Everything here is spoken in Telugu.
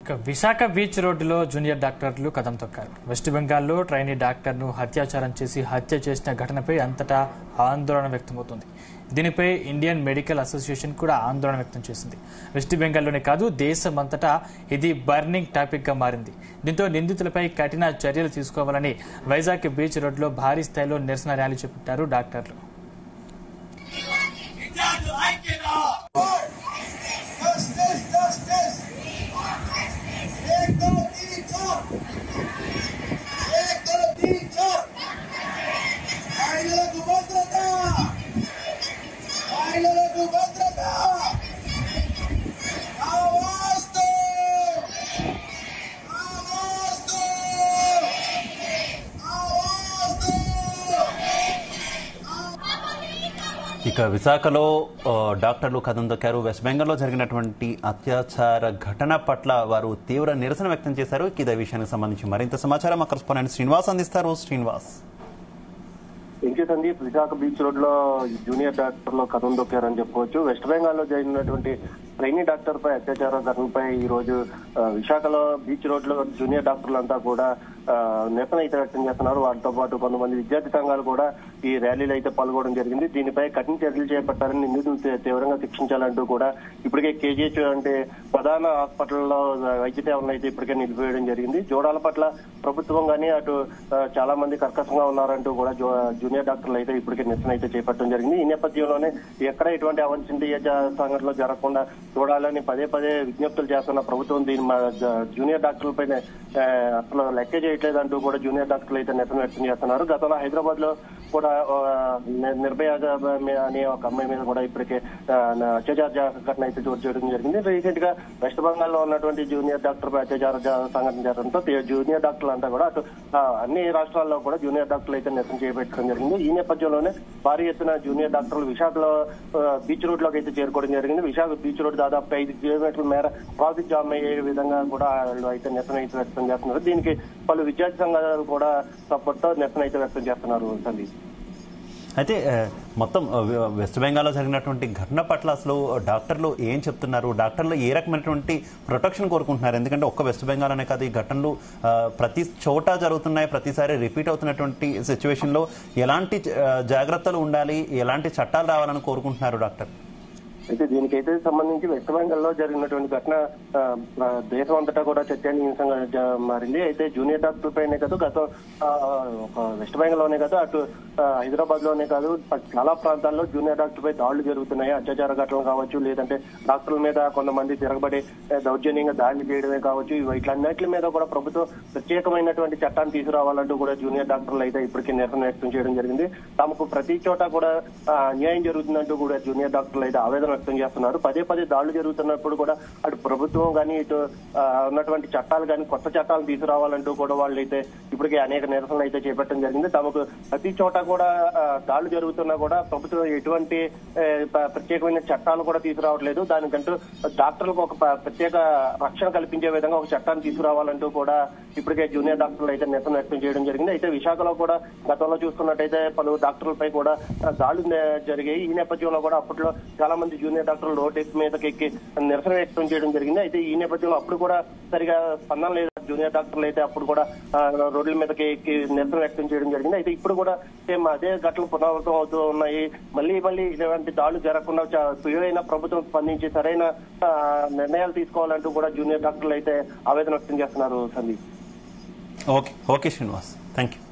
ఇక విశాఖ బీచ్ రోడ్డులో జూనియర్ డాక్టర్లు కదం తొక్కారు వెస్ట్ బెంగాల్లో ట్రైనీ డాక్టర్ను హత్యాచారం చేసి హత్య చేసిన ఘటనపై అంతటా ఆందోళన వ్యక్తమవుతోంది దీనిపై ఇండియన్ మెడికల్ అసోసియేషన్ కూడా ఆందోళన వ్యక్తం చేసింది వెస్ట్ బెంగాల్లోనే కాదు దేశమంతటా ఇది బర్నింగ్ టాపిక్ గా మారింది దీంతో నిందితులపై కఠిన చర్యలు తీసుకోవాలని వైజాగ్ బీచ్ రోడ్లో భారీ స్థాయిలో నిరసన ర్యాలీ చేపట్టారు డాక్టర్లు Justice, justice. एक दो तीन चार एक दो तीन चार మహిళలకు భద్రత మహిళలకు భద్రత ఆవాజ్ దో ఆవాజ్ దో ఆవాజ్ దో ఇక విశాఖలో ఆ, డాక్టర్లు కథం దొక్కారు వెస్ట్ బెంగాల్లో జరిగినటువంటి అత్యాచార ఘటన పట్ల వారు తీవ్ర నిరసన వ్యక్తం చేశారు ఇక ఇదే విషయానికి సంబంధించి మరింత సమాచారం మా కరెస్పాండెంట్ శ్రీనివాస్ అందిస్తారు శ్రీనివాస్ ఇంకే సందీప్ విశాఖ బీచ్ రోడ్ లో జూనియర్ డాక్టర్ లో కథం దొక్కారని చెప్పుకోవచ్చు వెస్ట్ బెంగాల్ లో జరిగినటువంటి ట్రైనీ డాక్టర్ పై అత్యాచార ఘటనపై ఈ రోజు ఆ, విశాఖలో బీచ్ రోడ్ లో జూనియర్ డాక్టర్లంతా కూడా ఆ, నిరసన అయితే వ్యక్తం చేస్తున్నారు వాటితో పాటు కొంతమంది విద్యార్థి సంఘాలు కూడా ఈ ర్యాలీలో అయితే పాల్గొనడం జరిగింది దీనిపై కఠిన చర్యలు చేపట్టాలని నిందితులు తీ- తీవ్రంగా శిక్షించాలంటూ కూడా ఇప్పటికే కేజీహెచ్ అంటే ప్రధాన హాస్పిటల్లో వైద్య సేవలను అయితే ఇప్పటికే నిలిపివేయడం జరిగింది జోడాల పట్ల ప్రభుత్వం కానీ అటు ఆ, చాలా మంది కర్కశంగా ఉన్నారంటూ కూడా జూ- జూనియర్ డాక్టర్లు అయితే ఇప్పటికే నిరసన అయితే చేపట్టడం జరిగింది ఈ నేపథ్యంలోనే ఎక్కడ ఎటువంటి అవాంఛనీయ జ- సంఘటనలు జరగకుండా చూడాలని పదే పదే విజ్ఞప్తులు చేస్తున్న ప్రభుత్వం దీని మా జ- జూనియర్ డాక్టర్లపై అసలు లెక్క చేయట్లేదు అంటూ కూడా జూనియర్ డాక్టర్లు అయితే నిరసన వ్యక్తం చేస్తున్నారు గతంలో హైదరాబాద్ లో కూడా ఆ, ని- నిర్భయ మీ- అనే ఒక అమ్మాయి మీద కూడా ఇప్పటికే ఆ, నా- అత్యాచార జ- ఘటన అయితే చోటు చేయడం జరిగింది రీసెంట్ గా వెస్ట్ బెంగాల్ లో ఉన్నటువంటి జూనియర్ డాక్టర్ పై అత్యాచార జ- సంఘటన జరగడంతో తే- జూనియర్ డాక్టర్లు అంతా కూడా అటు ఆ, అన్ని రాష్ట్రాల్లో కూడా జూనియర్ డాక్టర్లు అయితే నిరసన చేపట్టడం జరిగింది ఈ నేపథ్యంలోనే భారీ ఎత్తున జూనియర్ డాక్టర్లు విశాఖలో ఆ, బీచ్ రోడ్ లోకి అయితే చేరుకోవడం జరిగింది విశాఖ బీచ్ రోడ్ దాదాపు ఐదు కిలోమీటర్ల మేర ట్రాఫిక్ జామ్ అయ్యే విధంగా కూడా వాళ్ళు అయితే నిరసన అయితే వ్యక్తం చేస్తున్నారు దీనికి పలు విద్యార్థి సంఘాలు కూడా సపోర్ట్ తో నిరసన అయితే వ్యక్తం చేస్తున్నారు సందీప్ అయితే ఆ, మొత్తం ఆ, వె- వెస్ట్ బెంగాల్లో జరిగినటువంటి ఘటన పట్ల అసలు డాక్టర్లు ఏం చెప్తున్నారు డాక్టర్లు ఏ రకమైనటువంటి ప్రొటెక్షన్ కోరుకుంటున్నారు ఎందుకంటే ఒక్క వెస్ట్ బెంగాల్ అనే కాదు ఈ ఘటనలు ఆ, ప్రతి చోట జరుగుతున్నాయి ప్రతిసారి రిపీట్ అవుతున్నటువంటి సిచ్యువేషన్ లో ఎలాంటి ఆ, జాగ్రత్తలు ఉండాలి ఎలాంటి చట్టాలు రావాలని కోరుకుంటున్నారు డాక్టర్ అయితే దీనికైతే సంబంధించి వెస్ట్ బెంగాల్ లో జరిగినటువంటి ఘటన ఆ, ఆ, దేశం అంతటా కూడా చర్చనీయాంశంగా జ- మారింది అయితే జూనియర్ డాక్టర్ పైనే కాదు గత ఆ, ఒక వెస్ట్ బెంగాల్ లోనే కాదు అటు ఆ, హైదరాబాద్ లోనే కాదు ప- చాలా ప్రాంతాల్లో జూనియర్ డాక్టర్ పై దాడులు జరుగుతున్నాయి అత్యాచార ఘటనలు కావచ్చు లేదంటే డాక్టర్ల మీద కొంతమంది తిరగబడి ఆ, దౌర్జన్యంగా దాడులు చేయడమే కావచ్చు ఇవి వీటిలన్నిటి మీద కూడా ప్రభుత్వం ప్రత్యేకమైనటువంటి చట్టాన్ని తీసుకురావాలంటూ కూడా జూనియర్ డాక్టర్లు అయితే ఇప్పటికే నిరసన వ్యక్తం చేయడం జరిగింది తమకు ప్రతి చోట కూడా ఆ, అన్యాయం జరుగుతుందంటూ కూడా జూనియర్ డాక్టర్లు అయితే ఆవేదన వ్యక్తం చేస్తున్నారు పదే పదే దాడులు జరుగుతున్నప్పుడు కూడా అటు ప్రభుత్వం కానీ ఇటు ఆ, ఉన్నటువంటి చట్టాలు కానీ కొత్త చట్టాలు తీసుకురావాలంటూ కూడా వాళ్ళు అయితే ఇప్పటికే అనేక నిరసనలు అయితే చేపట్టడం జరిగింది తమకు ప్రతి చోట కూడా ఆ, దాడులు జరుగుతున్నా కూడా ప్రభుత్వం ఎటువంటి ఏ, ప- ప్రత్యేకమైన చట్టాలు కూడా తీసుకురావట్లేదు దానికంటూ డాక్టర్లకు ఒక ప- ప్రత్యేక రక్షణ కల్పించే విధంగా ఒక చట్టాన్ని తీసుకురావాలంటూ కూడా ఇప్పటికే జూనియర్ డాక్టర్లు అయితే నిరసన వ్యక్తం చేయడం జరిగింది అయితే విశాఖలో కూడా గతంలో చూసుకున్నట్టయితే పలు డాక్టర్లపై కూడా ఆ, దాడులు నే- జరిగాయి ఈ నేపథ్యంలో కూడా అప్పట్లో చాలా మంది జూనియర్ డాక్టర్లు రోడ్ మీదకి ఎక్కి నిరసన వ్యక్తం చేయడం జరిగింది అయితే ఈ నేపథ్యంలో అప్పుడు కూడా సరిగా స్పందన లేదు జూనియర్ డాక్టర్లు అయితే అప్పుడు కూడా ఆ, రోడ్ల మీదకి ఎక్కి నిరసన వ్యక్తం చేయడం జరిగింది అయితే ఇప్పుడు కూడా సేమ్ అదే ఘటనలు పునరావృతం అవుతూ ఉన్నాయి మళ్ళీ మళ్ళీ ఇలాంటి దాడులు జరగకుండా చ- సులువైన ప్రభుత్వం స్పందించి సరైన ఆ, నిర్ణయాలు తీసుకోవాలంటూ కూడా జూనియర్ డాక్టర్లు అయితే ఆవేదన వ్యక్తం చేస్తున్నారు Sandeep okay okay Srinivas thank you